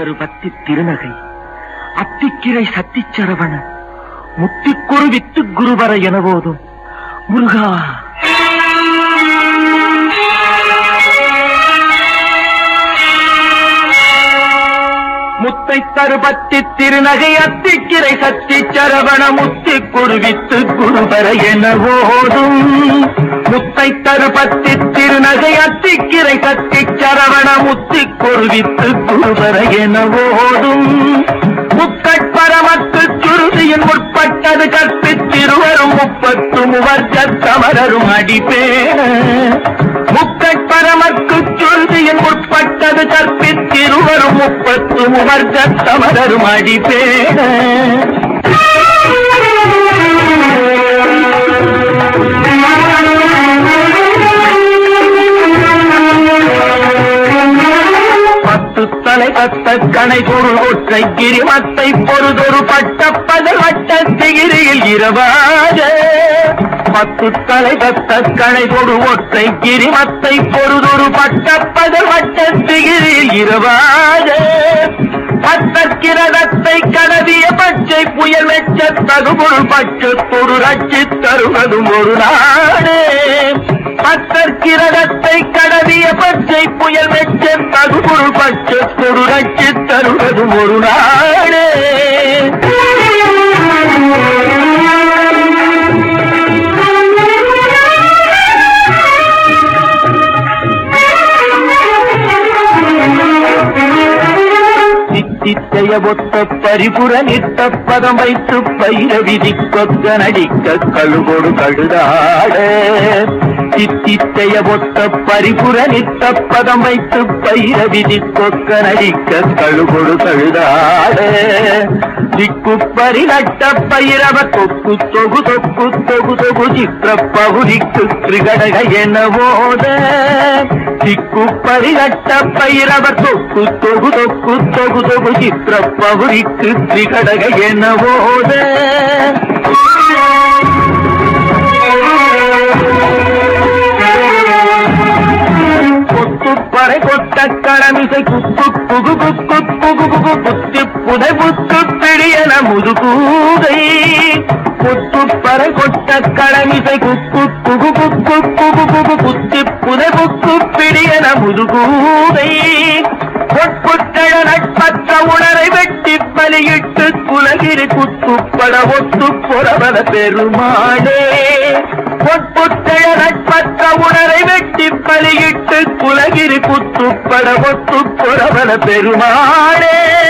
ஒரு பத்தி திருநகை அத்திக்கிரை சத்திச்சரவண முத்திக்குரு வித்து குருவர என போதும் முருகா முத்தை தருபத்தி திருநகை அத்திக்கிரை சத்தி சரவண முத்தி குருவித்து குருவர என ஓடும் முத்தை தருபத்தி திருநகை அத்திக்கிரை சத்தி சரவண முத்தி குருவித்து குருவர என ஓடும் முக்கட்பரமத்து சுருதியின் முற்பட்டது கற்பித்திருவரும் முப்பத்து முவர்க்க தமரரும் அடிப்பேன முக்கட்பரமக்கு சுருதியின் முற்பட்டது கற்பித்திருவரும் முப்பத்து முவர்க்க தமரரும் அடிப்பேன பத்து தலை பத்த கணை பொருள் ஒற்றை கிரிமத்தை பொறுதொரு பட்ட பதல் வட்ட திகிரியில் இரவாக பத்து தலை பத்த கணை பொரு ஒற்றை கிரிமத்தை பொறுதொரு பட்ட பதல் வட்ட திகிரியில் இரவாக பத்தற்கிரதத்தை கடவிய பச்சை புயல் வெச்ச தகுபொருள் பச்சை பொரு ரட்சி தருவதும் ஒரு நாடு பத்தற்கிரதத்தை கடவிய பச்சை புயல் வெச்ச தகுபொருள் பச்சை பொரு ரட்சி தருவதும் ஒரு நாடு சித்தித்தைய ஒத்த பரிபுர நிட்ட பதம் வைத்து பயிர விதி கொக்க நடிக்க கழுகோடு கழுதாட சித்தித்தைய ஒத்த பரிபுர நிட்ட பதம் வைத்து பயிர விதி கொக்க நடிக்க கழுகோடு கழுதாட திக்கு பரிநட்ட பயிரவ தொக்கு தொகு தொக்கு தொகு தொகு சித்திர பகுதிக்கு திரிகடக என போத திக்கு பரிநட்ட பயிரவ தொக்கு தொகு தொக்கு தொகு தொகு சித்திர பகுதிக்கு திரிகடக என போத கொத்துப்பறை கொட்ட கடமிசை குக்கு புகு குக்கு புகு புகு புத்தி புதை புத்து பிடியன முதுகூதை கொத்துப்பறை கொட்ட கடமிசை குக்கு புகு குக்கு புகு புகு புத்தி புதை புக்கு பிடியன முதுகூதை பொற்புத்தழ நட்பற்ற உணரை வெட்டி பலியிட்டு குலகிரி குத்துப்பட ஒத்து புறவன பெருமாளே பொற்புத்தழ நட்பற்ற உணரை வெட்டி பலியிட்டு குலகிரி குத்துப்பட ஒத்து புறவன பெருமாளே